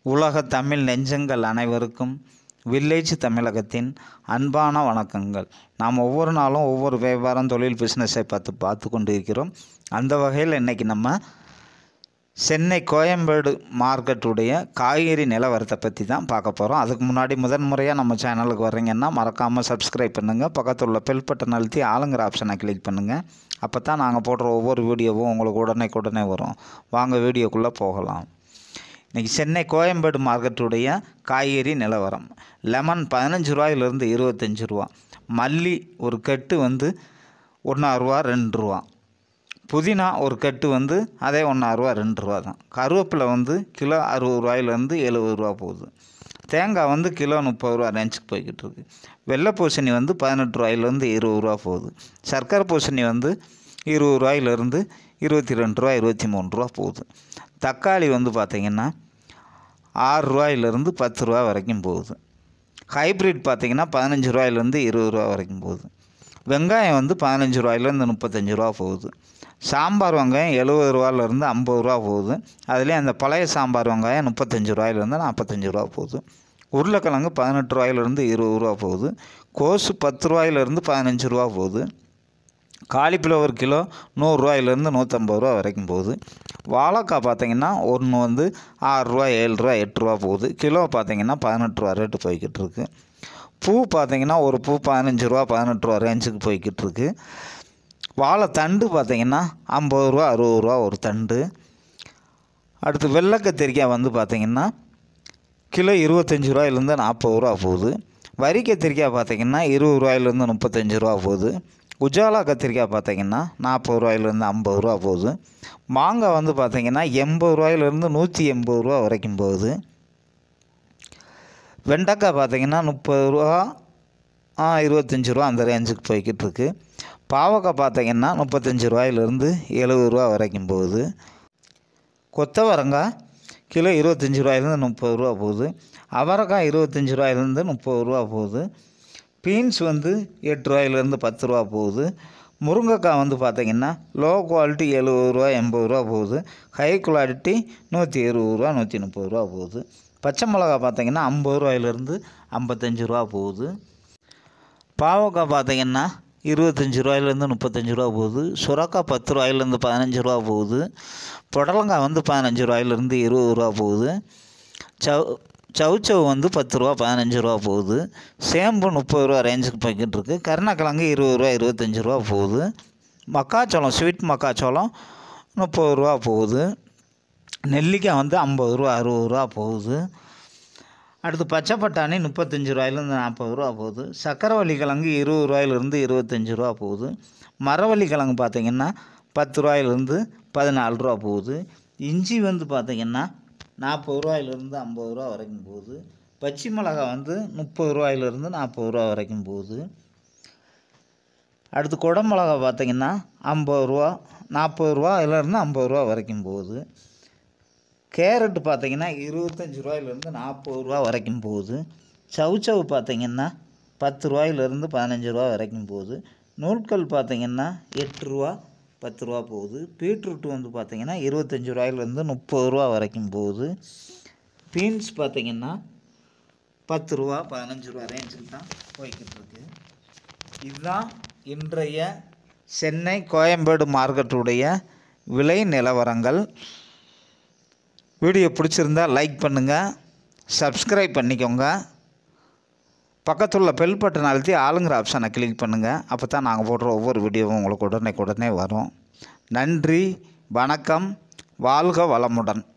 உலக தமிழ் நெஞ்சங்கள் அனைவருக்கும் வில்லேஜ் தமிழகத்தின் அன்பான வணக்கங்கள் நாம் ஒவ்வொரு நாளும் ஒவ்வொரு வியாபாரம் தொழில் பிஸ்னஸை பார்த்து பார்த்து கொண்டு இருக்கிறோம் அந்த வகையில் இன்றைக்கி நம்ம சென்னை கோயம்பேடு மார்க்கெட்டுடைய காய்கறி நிலவரத்தை பற்றி தான் பார்க்க போகிறோம் அதுக்கு முன்னாடி முதன் முறையாக நம்ம சேனலுக்கு வர்றீங்கன்னா மறக்காமல் சப்ஸ்கிரைப் பண்ணுங்கள் பக்கத்தில் உள்ள பெல் பட்டன் அழுத்தி ஆளுங்கிற ஆப்ஷனை கிளிக் பண்ணுங்கள் அப்போ தான் நாங்கள் போடுற ஒவ்வொரு வீடியோவும் உங்களுக்கு உடனே உடனே வரும் வாங்க வீடியோக்குள்ளே போகலாம் இன்றைக்கி சென்னை கோயம்பேடு மார்க்கெட்டுடைய காய்கறி நிலவரம் லெமன் பதினஞ்சு ரூபாயிலிருந்து இருபத்தஞ்சி ரூபா மல்லி ஒரு கட்டு வந்து ஒன்றாயிரரூவா ரெண்டு ரூபா புதினா ஒரு கட்டு வந்து அதே ஒன்றாயிரரூவா ரெண்டு ரூபா தான் கருவேப்பிலை வந்து கிலோ அறுபது ரூபாயிலேருந்து எழுபது ரூபா போகுது தேங்காய் வந்து கிலோ முப்பது ரூபா ரேஞ்சுக்கு போய்கிட்டு இருக்கு வெள்ளை பூசணி வந்து பதினெட்டு ரூபாயிலேருந்து இருபது ரூபா போகுது சர்க்கரை பூசணி வந்து இருபது ரூபாயிலேருந்து இருபத்தி ரெண்டு ரூபா இருபத்தி மூணு ரூபா போகுது தக்காளி வந்து பார்த்திங்கன்னா ஆறு ரூபாயிலேருந்து பத்து ரூபா வரைக்கும் போகுது ஹைப்ரிட் பார்த்திங்கன்னா பதினஞ்சு ரூபாயிலேருந்து இருபது ரூபா வரைக்கும் போகுது வெங்காயம் வந்து பதினஞ்சு ரூபாயிலேருந்து முப்பத்தஞ்சு ரூபா போகுது சாம்பார் வெங்காயம் எழுபது ரூபாயிலேருந்து ஐம்பது ரூபா போகுது அதுலேயும் அந்த பழைய சாம்பார் வெங்காயம் முப்பத்தஞ்சு ரூபாயிலேருந்து நாற்பத்தஞ்சு ரூபா போகுது உருளைக்கிழங்கு பதினெட்டு ரூபாயிலேருந்து இருபது ரூபா போகுது கோஸு பத்து ரூபாயிலேருந்து பதினஞ்சு ரூபா போகுது காலிஃப்ளவர் கிலோ நூறுரூவாயிலேருந்து நூற்றம்பது ரூபா வரைக்கும் போகுது வாழைக்காய் பார்த்தீங்கன்னா ஒன்று வந்து ஆறுரூவா ஏழு ரூபா எட்டு ரூபா போகுது கிலோ பார்த்தீங்கன்னா பதினெட்டு ரூபா ரேட்டு போய்கிட்டு இருக்கு பூ பார்த்தீங்கன்னா ஒரு பூ பதினஞ்சு ரூபா பதினெட்டு ரூபா ரேஞ்சுக்கு போய்கிட்டு இருக்கு வாழை தண்டு பார்த்தீங்கன்னா ஐம்பது ரூபா அறுபது ரூபா ஒரு தண்டு அடுத்து வெள்ளை கத்திரிக்காய் வந்து பார்த்தீங்கன்னா கிலோ இருபத்தஞ்சி ரூபாயிலேருந்து நாற்பது ரூபா போகுது வரி கத்திரிக்காய் பார்த்தீங்கன்னா இருபது ரூபாயிலேருந்து முப்பத்தஞ்சு ரூபா போகுது உஜாலா கத்திரிக்காய் பார்த்தீங்கன்னா நாற்பது ரூபாயிலேருந்து ஐம்பது ரூபா போகுது மாங்காய் வந்து பார்த்தீங்கன்னா எண்பது ரூபாயிலேருந்து நூற்றி எண்பது ரூபா வரைக்கும் போகுது வெண்டைக்காய் பார்த்தீங்கன்னா முப்பது ரூபா ஆ இருபத்தஞ்சி ரூபா அந்த ரேஞ்சுக்கு போய்கிட்டு இருக்கு பாவக்காய் பார்த்தீங்கன்னா முப்பத்தஞ்சு ரூபாயிலேருந்து எழுபது ரூபா வரைக்கும் போகுது கொத்தவரங்காய் கிலோ இருபத்தஞ்சி ரூபாயிலேருந்து முப்பது ரூபா போகுது அவரைக்காய் இருபத்தஞ்சி ரூபாயிலேருந்து முப்பது ரூபா போகுது பீன்ஸ் வந்து எட்டு ரூபாயிலேருந்து பத்து ரூபா போகுது முருங்கைக்காய் வந்து பார்த்திங்கன்னா லோ குவாலிட்டி எழுபது ரூபா எண்பது ரூபா போகுது ஹை குவாலிட்டி நூற்றி இருபது ரூபா நூற்றி முப்பது ரூபா போகுது பச்சை மிளகா பார்த்திங்கன்னா ஐம்பது ரூபாயிலேருந்து ஐம்பத்தஞ்சு ரூபா போகுது பாவக்காய் பார்த்திங்கன்னா இருபத்தஞ்சி ரூபாயிலேருந்து முப்பத்தஞ்சு ரூபா போகுது சுரக்காய் பத்து ரூபாயிலேருந்து பதினஞ்சு ரூபா போகுது புடலங்காய் வந்து பதினஞ்சு ரூபாயிலேருந்து இருபது ரூபா போகுது சவ் சவுச்சவ் வந்து பத்து ரூபா பதினஞ்சு ரூபா போகுது சேம்பு முப்பது ரூபா ரேஞ்சுக்கு போய்கிட்டு இருக்குது கருணக்கிழங்கு இருபது ரூபா இருபத்தஞ்சி ரூபா போகுது மக்காச்சோளம் ஸ்வீட் மக்காச்சோளம் முப்பது ரூபா போகுது நெல்லிக்காய் வந்து ஐம்பது ரூபா அறுபது ரூபா போகுது அடுத்து பச்சை பட்டாணி முப்பத்தஞ்சு ரூபாயிலேருந்து நாற்பது ரூபா போகுது சக்கரவள்ளி கிழங்கு இருபது ரூபாயிலேருந்து இருபத்தஞ்சி ரூபா போகுது மரவள்ளி கிழங்கு பார்த்திங்கன்னா பத்து ரூபாயிலேருந்து பதினாலு ரூபா போகுது இஞ்சி வந்து பார்த்திங்கன்னா நாற்பது ரூபாயிலேருந்து ஐம்பது ரூபா வரைக்கும் போகுது பச்சை மிளகாய் வந்து முப்பது ரூபாயிலேருந்து நாற்பது ரூபா வரைக்கும் போகுது அடுத்து குடமிளகா பார்த்திங்கன்னா ஐம்பது ரூபா நாற்பது ரூபாயிலேருந்து ஐம்பது ரூபா வரைக்கும் போகுது கேரட்டு பார்த்திங்கன்னா இருபத்தஞ்சி ரூபாயிலேருந்து நாற்பது ரூபா வரைக்கும் போகுது சவுச்சவு பார்த்திங்கன்னா பத்து ரூபாயிலேருந்து பதினஞ்சு ரூபா வரைக்கும் போகுது நூல்கல் பார்த்திங்கன்னா எட்டு ரூபா பத்து ரூபா போகுது பீட்ரூட் வந்து பார்த்திங்கன்னா இருபத்தஞ்சி ரூபாயிலேருந்து முப்பது ரூபா வரைக்கும் போகுது பீன்ஸ் பார்த்திங்கன்னா பத்து ரூபா பதினஞ்சு ரூபா ரேஞ்சுக்கு தான் போய்கிட்டு இருக்கு இதுதான் இன்றைய சென்னை கோயம்பேடு மார்க்கெட்டுடைய விலை நிலவரங்கள் வீடியோ பிடிச்சிருந்தா லைக் பண்ணுங்கள் சப்ஸ்கிரைப் பண்ணிக்கோங்க பக்கத்துள்ள பெல் பட்டன் அழுத்தி ஆளுங்கிற ஆப்ஷனை கிளிக் பண்ணுங்கள் அப்போ தான் நாங்கள் போடுற ஒவ்வொரு வீடியோவும் உங்களுக்கு உடனே உடனே வரும் நன்றி வணக்கம் வாழ்க வளமுடன்